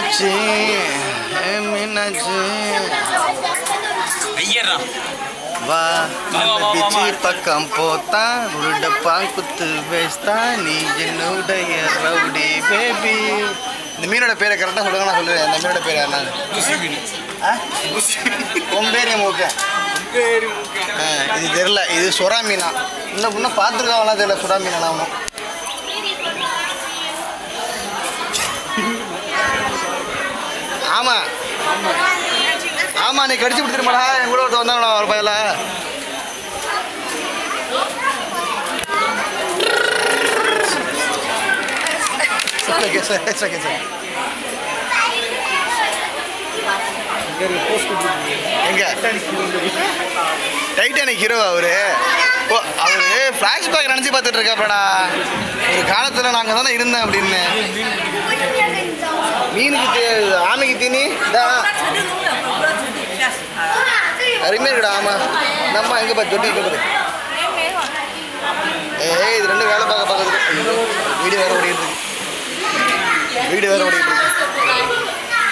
மீனாட்சி ஏ மீனாட்சி ஐயரா வா வா, வா, வா, பிச்சி வா. பக்கம் போத்தா உருடப்பா குத்து வேஸ்தா நீ என்னுடைய ரவுடி பேபி இந்த மீனோட பேரை கரெக்டாக சொல்லுங்க நான் சொல்லுறேன் இந்த மீனோட பேர் என்ன குசி மீன் ஆ கொம்பேரி மூக்க பேரு முக்கியம் ஆ, இது தெரில இது சுறா மீனா இன்னும் இன்னும் பார்த்துருக்காங்களா தெரியல சுறா மீனா ஒன்றும் ஆமா ஆமா நீ கடிச்சு கொடுத்துருமாடா என் கூட ஒருத்தர் வந்தாங்கண்ணா ஒரு பையில ஓகே சார் ஓகே சார் எங்க டைட்டானிக் ஹீரோ அவரு ஓ அவரு ஃப்ளாஷ்பேக் நினச்சி பார்த்துட்டு இருக்காப்படா ஒரு காலத்தில் நாங்கள் தானே இருந்தேன் அப்படின்னு மீனுக்கு தே- ஆமைக்கு தீனி இதான் அருமையாக இருக்குடா ஆமா நம்ம எங்கே பார்த்து தொட்டி இருக்குது ஏய் இது ரெண்டு வேலை பார்க்க பார்க்குறது வீடு வேற ஓடிட்டு இருக்கு வீடு வேற ஓடிட்டு இருக்கு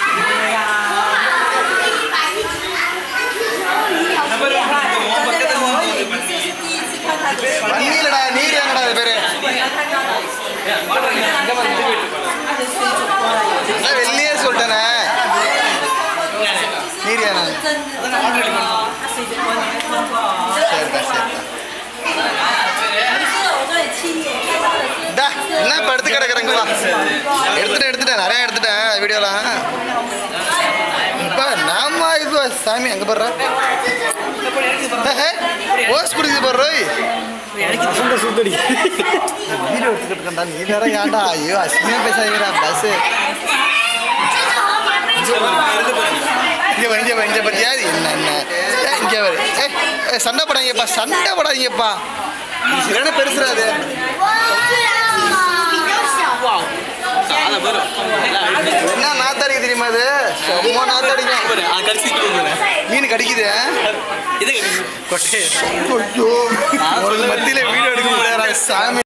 தண்ணியிலடா நீர் என்னடா அது பேரு அதான் வெள்ளையே சொல்லிட்டேனே நீர் யானை சரிடா சரிடா இந்தா, என்ன இப்போ எடுத்து கிடக்குறேங்களா எடுத்துட்டேன் எடுத்துட்டேன் நிறையா எடுத்துட்டேன் வீடியோலாம் இப்போ நாம இப்போ சாமி அங்கே போடுறோம் ஓஸ் குடிக்குது போடுறோய் வீடியோ எடுத்துக்கிட்டு இருக்கேன்டா நீ வேற ஏன்டா ஐயோ அசிங்கமாக பேசாதீங்கடா பஸ்ஸு இங்கே வர இங்கே வர இங்கே பற்றியா என்ன என்ன ஏ, இங்கே வர ஏ ஏ, சண்டை போடாதீங்கப்பா சண்டை போடாதீங்கப்பா என்ன பெருசுடா அது சாதா பேரு என்ன நாத்தாடிக்கு தெரியுமா அது செம்ம நாத்தாடிக்கும் பாரு ஆ கடிச்சிட்டு மீன் கடிக்குது இது கடிக்கும் கொட்டை ஐயோ ஒரு மத்தியில் வீடியோ எடுக்க முடியாதா சாமி